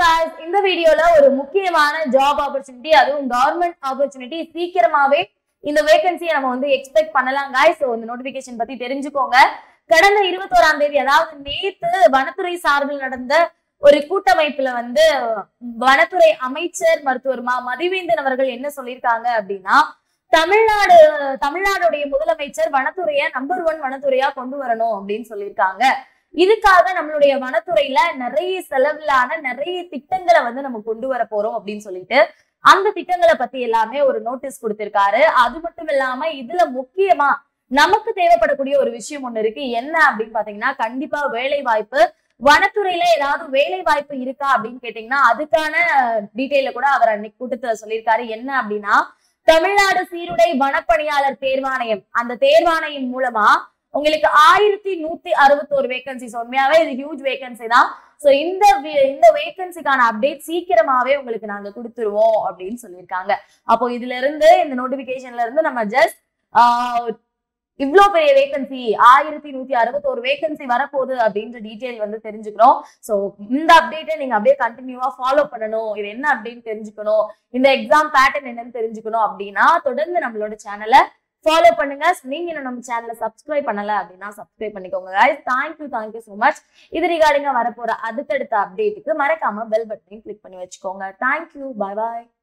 guys இந்த வீடியோல ஒரு முக்கியமான ஜாப் ஆப்பர்ச்சுனிட்டி அதுவும் கவர்மெண்ட் ஆப்பர்ச்சுனிட்டி சீக்கிரமாவே இந்த வேகன்சியை நம்ம வந்து எக்ஸ்பெக்ட் பண்ணலாம் guys ஸோ இந்த நோட்டிபிகேஷன் பத்தி தெரிஞ்சுக்கோங்க கடந்த இருபத்தோராம் தேதி அதாவது நேத்து வனத்துறை சார்பில் நடந்த ஒரு கூட்டமைப்புல வந்து வனத்துறை அமைச்சர் மருத்துவர் மா மதிவேந்தன் அவர்கள் என்ன சொல்லியிருக்காங்க அப்படின்னா தமிழ்நாடு தமிழ்நாடுடைய முதலமைச்சர் வனத்துறையை நம்பர் ஒன் வனத்துறையா கொண்டு வரணும் அப்படின்னு சொல்லியிருக்காங்க இதுக்காக நம்மளுடைய வனத்துறையில நிறைய செலவிலான நிறைய திட்டங்களை வந்து நம்ம கொண்டு வர போறோம் அப்படின்னு சொல்லிட்டு அந்த திட்டங்களை பத்தி எல்லாமே ஒரு நோட்டீஸ் கொடுத்திருக்காரு அது மட்டும் இல்லாம இதுல முக்கியமா நமக்கு தேவைப்படக்கூடிய ஒரு விஷயம் ஒண்ணு இருக்கு என்ன அப்படின்னு பாத்தீங்கன்னா கண்டிப்பா வேலை வாய்ப்பு வனத்துறையில ஏதாவது வேலை வாய்ப்பு இருக்கா அப்படின்னு கேட்டீங்கன்னா அதுக்கான டீட்டெயில கூட அவர் அன்னைக்கு கூட்டத்துல சொல்லியிருக்காரு என்ன அப்படின்னா தமிழ்நாடு சீருடை வனப்பணியாளர் தேர்வாணையம் அந்த தேர்வாணையம் மூலமா உங்களுக்கு ஆயிரத்தி நூத்தி அறுபத்தோரு வேகன்சிஸ் உண்மையாவே இது ஹியூஜ் வேகன்சி தான் சோ இந்த வி- இந்த வேகன்சிக்கான அப்டேட் சீக்கிரமாவே உங்களுக்கு நாங்க கொடுத்துருவோம் அப்படின்னு சொல்லியிருக்காங்க அப்போ இதுல இருந்து இந்த நோட்டிபிகேஷன்ல இருந்து நம்ம ஜஸ்ட் இவ்ளோ பெரிய வேகன்சி ஆயிரத்தி நூத்தி அறுபத்தோரு வேகன்சி வரப்போகுது அப்படின்ற டீட்டெயில் வந்து தெரிஞ்சுக்கிறோம் சோ இந்த அப்டேட்டை நீங்க அப்படியே கண்டினியூவா ஃபாலோ பண்ணணும் இது என்ன அப்படின்னு தெரிஞ்சுக்கணும் இந்த எக்ஸாம் பேட்டர்ன் என்னன்னு தெரிஞ்சுக்கணும் அப்படின்னா தொடர்ந்து நம்மளோட சேனலை ஃபாலோ பண்ணுங்க நீங்க இன்னும் நம்ம சேனலை சப்ஸ்கிரைப் பண்ணல அப்படின்னா சப்ஸ்கிரைப் பண்ணிக்கோங்க guys thank you thank you so much இது ரிகார்டிங்கா வரப்போற அடுத்தடுத்த அப்டேட்டுக்கு மறக்காம பெல் பட்டனையும் கிளிக் பண்ணி வச்சுக்கோங்க தேங்க்யூ பை பாய்